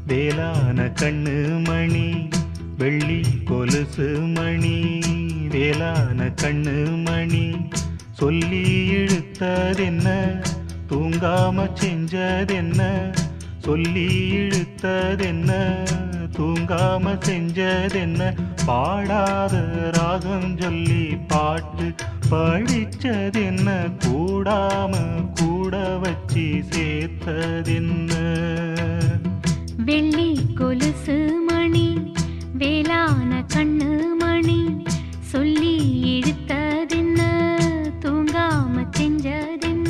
வேளான கண்ணு மணி வெள்ளி கொலுசு மணி வேளான கண்ணு மணி சொல்லி இழுத்ததென்ன தூங்காம செஞ்சதென்ன சொல்லி இழுத்ததென்ன தூங்காம செஞ்சதென்ன பாடாத ராகம் சொல்லி பாட்டு படிச்சதென்ன கூடாம கூட வச்சு சேர்த்ததென்ன வெள்ளி கொலுசு மணி வேளான கண்ணு மணி சொல்லி இழுத்ததென்ன தூங்காம செஞ்சதென்ன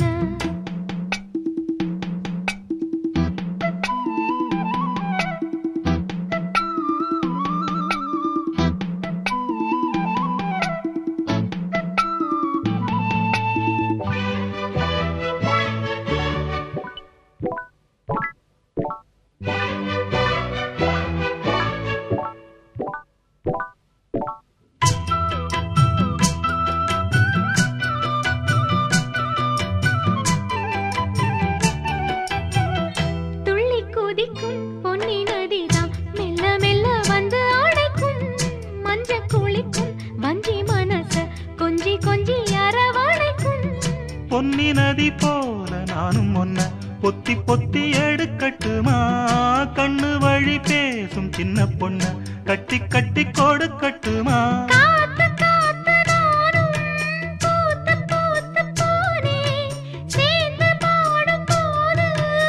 துள்ளி குதிக்கும் பொன்னி நதிதான் மெல்ல மெல்ல வந்து அடைக்கும் மஞ்ச குளிக்கும் வஞ்சி மனச கொஞ்சி கொஞ்சி அரவணைக்கும் பொன்னி நதி போல நானும் ஒன்ன பொத்தி பொத்தி எடுக்கட்டுமா கண்ணு வழி பேசும் சின்ன பொண்ண கட்டி கட்டி கொடுக்கட்டுமா காத்து காத்து நானும் பூத்து பூத்து போனேன் சேர்ந்து பாடும் போது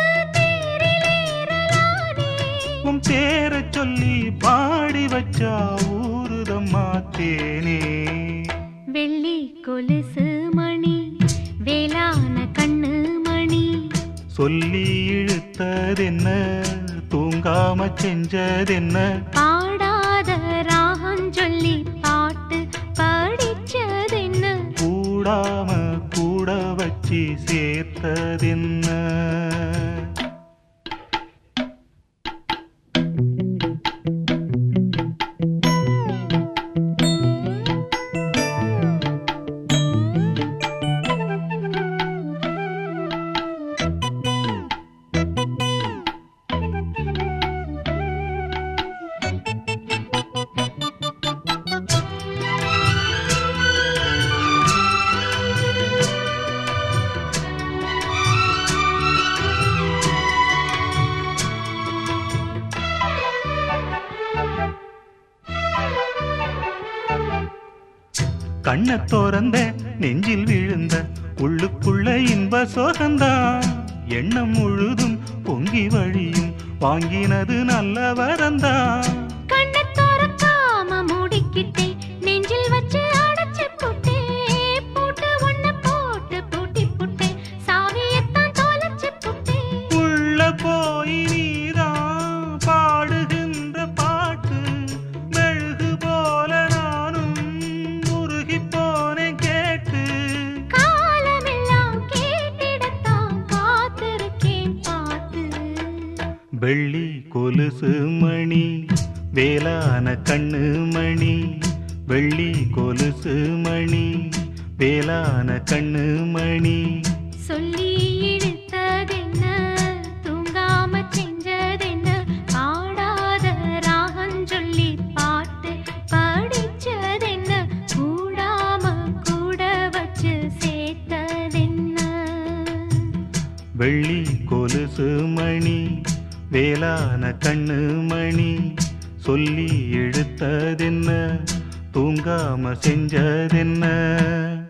தேரிலேறலானே உன் பேரை சொல்லி பாடி வச்சா ஊருதம்மா தேனே வெள்ளி கொலுசு மணி வேளான கண்ணு மணி சொல்லி இழுத்ததென்ன தூங்காம செஞ்சதென்ன பாடாத ராகம் சொல்லி பாட்டு படிச்சதென்ன கூடாம கூட வச்சு சேர்த்ததென்ன கண்ண திறந்த நெஞ்சில் விழுந்த உள்ளுக்குள்ள இன்ப சோகந்தான் எண்ணம் முழுதும் பொங்கி வழியும் வாங்கினது நல்ல வரந்தான் கண்ணை திறக்காம மூடிக்கிட்டேன் நெஞ்சில் வச்சு அடைச்சு போட்டேன் பூட்டு ஒண்ணு போட்டு பூட்டி போட்டேன் சாவியத்தான் தொலைச்சு போட்டேன் உள்ள போய் நீதான் பாடுகின்ற பாட்டு மெழுகு போல நானும் உருகி போனேன் கேட்டு காலமெல்லாம் கேட்டிடத்தான் காத்திருக்கேன் பார்த்து வெள்ளி கொலுசு மணி வேளான கண்ணு மணி வெள்ளி கொலுசு மணி வேளான கண்ணு மணி சொல்லி இழுத்ததென்ன தூங்காம செஞ்சதென்ன பாடாத ராகம் சொல்லி பாட்டு படிச்சதென்ன கூடாம கூட வச்சு சேர்த்ததென்ன வெள்ளி கொலுசு மணி வேளான கண்ணு மணி சொல்லி எடுத்ததென்ன தூங்காம செஞ்சதென்ன